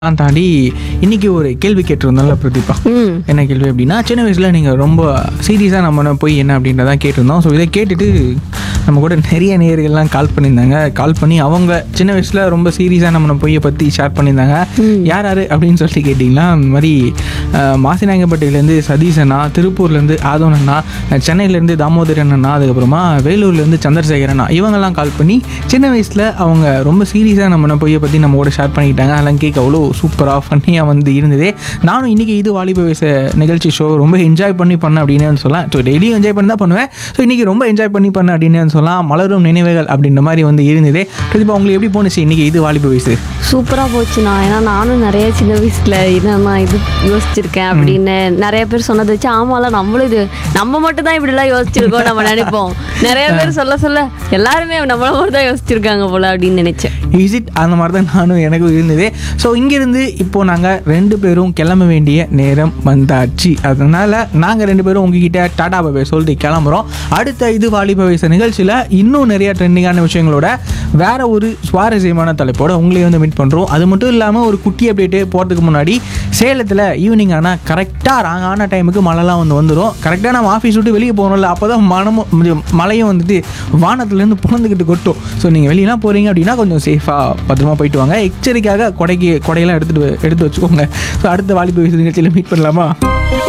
அதெல்லாம் தாண்டி இன்னைக்கு ஒரு கேள்வி கேட்டிருந்தோம்ல பிரதீபா ம் என்ன கேள்வி அப்படின்னா சின்ன வயசில் நீங்கள் ரொம்ப சீரியஸாக நம்ம போய் என்ன அப்படின்றதான் கேட்டிருந்தோம் ஸோ இதை கேட்டுட்டு நம்ம கூட நிறைய நேயர்கள்லாம் கால் பண்ணியிருந்தாங்க கால் பண்ணி அவங்க சின்ன வயசில் ரொம்ப சீரியஸாக நம்ம பொய்யை பற்றி ஷேர் பண்ணியிருந்தாங்க யார் யார் அப்படின்னு சொல்லிட்டு கேட்டிங்கன்னா இந்த மாதிரி அஹ், மாசிநாயங்கப்பட்டியிலேருந்து சதீஷ் அண்ணா திருப்பூர்லேருந்து ஆதவன் அண்ணா அஹ், சென்னையிலேருந்து தாமோதரன் அண்ணா அதுக்கப்புறமா வேலூர்லேருந்து சந்திரசேகர் அண்ணா இவங்கெல்லாம் கால் பண்ணி சின்ன வயசில் அவங்க ரொம்ப சீரியஸாக நம்ம பொய்யை பற்றி நம்ம கூட ஷேர் பண்ணிக்கிட்டாங்க அதெல்லாம் கேட்க அவ்வளோ சூப்பராக ஃபன்னியாக வந்து இருந்ததே நானும் இன்றைக்கி இது வாலிப வயசு நிகழ்ச்சி ஷோ ரொம்ப என்ஜாய் பண்ணி பண்ணேன் அப்படின்னு வந்து சொல்லலாம் ஸோ டெய்லியும் என்ஜாய் பண்ணி தான் பண்ணுவேன் ஸோ இன்றைக்கி ரொம்ப என்ஜாய் பண்ணி பண்ணேன் அப்படின்னு வந்து சொல்லலாம் மலரும் நினைவுகள் அப்படின்ற மாதிரி வந்து இருந்ததே பிரதீபா உங்களுக்கு எப்படி போணுச்சு இன்றைக்கி இது வாலிப வயசு சூப்பராக போச்சுண்ணா ஏன்னா நானும் நிறைய சின்ன வயசில் என்னம்மா இது யோசிச்சிருக்கேன் அப்படின்னு நிறைய பேர் சொன்னதை வச்சு ஆமால நம்மளும் இது நம்ம மட்டும் தான் இப்படிலாம் யோசிச்சிருக்கோம் நம்ம நினைப்போம் நிறைய பேர் சொல்ல சொல்ல எல்லாருமே நம்மள மாதிரி தான் யோசிச்சிருக்காங்க போல அப்படின்னு நினைச்சேன் இஸ் இட் அந்த மாதிரி தான் நானும் எனக்கும் இருந்தது ஸோ இங்கேருந்து இப்போது நாங்கள் ரெண்டு பேரும் கிளம்ப வேண்டிய நேரம் வந்தாச்சு அதனால் நாங்கள் ரெண்டு பேரும் உங்ககிட்ட டாடா பாபே சொல்லிட்டு கிளம்புறோம் அடுத்த இது வாலிப வயசு நிகழ்ச்சியில் இன்னும் நிறைய ட்ரெண்டிங்கான விஷயங்களோட வேற ஒரு சுவாரஸ்யமான தலைப்போட உங்களையும் வந்து மீட் பண்ணுறோம் அது மட்டும் இல்லாமல் ஒரு குட்டி அப்டேட்டு போகிறதுக்கு முன்னாடி சேலத்தில் ஈவினிங் ஆனால் கரெக்டாக ராங்கான டைமுக்கு மழைலாம் வந்து வந்துடும் கரெக்டாக நம்ம ஆஃபீஸ் விட்டு வெளியே போகணும்ல அப்போ தான் மனமும் மழையும் வந்துட்டு வானத்துலேருந்து புலந்துக்கிட்டு கொட்டும் ஸோ நீங்கள் வெளியெல்லாம் போகிறீங்க அப்படின்னா கொஞ்சம் சேஃபாக பத்திரமா போயிட்டு வாங்க எச்சரிக்கையாக கொடைக்கு கொடையெல்லாம் எடுத்துகிட்டு எடுத்து வச்சுக்கோங்க ஸோ அடுத்த வாலிப வயசு நிகழ்ச்சியில் மீட் பண்ணலாமா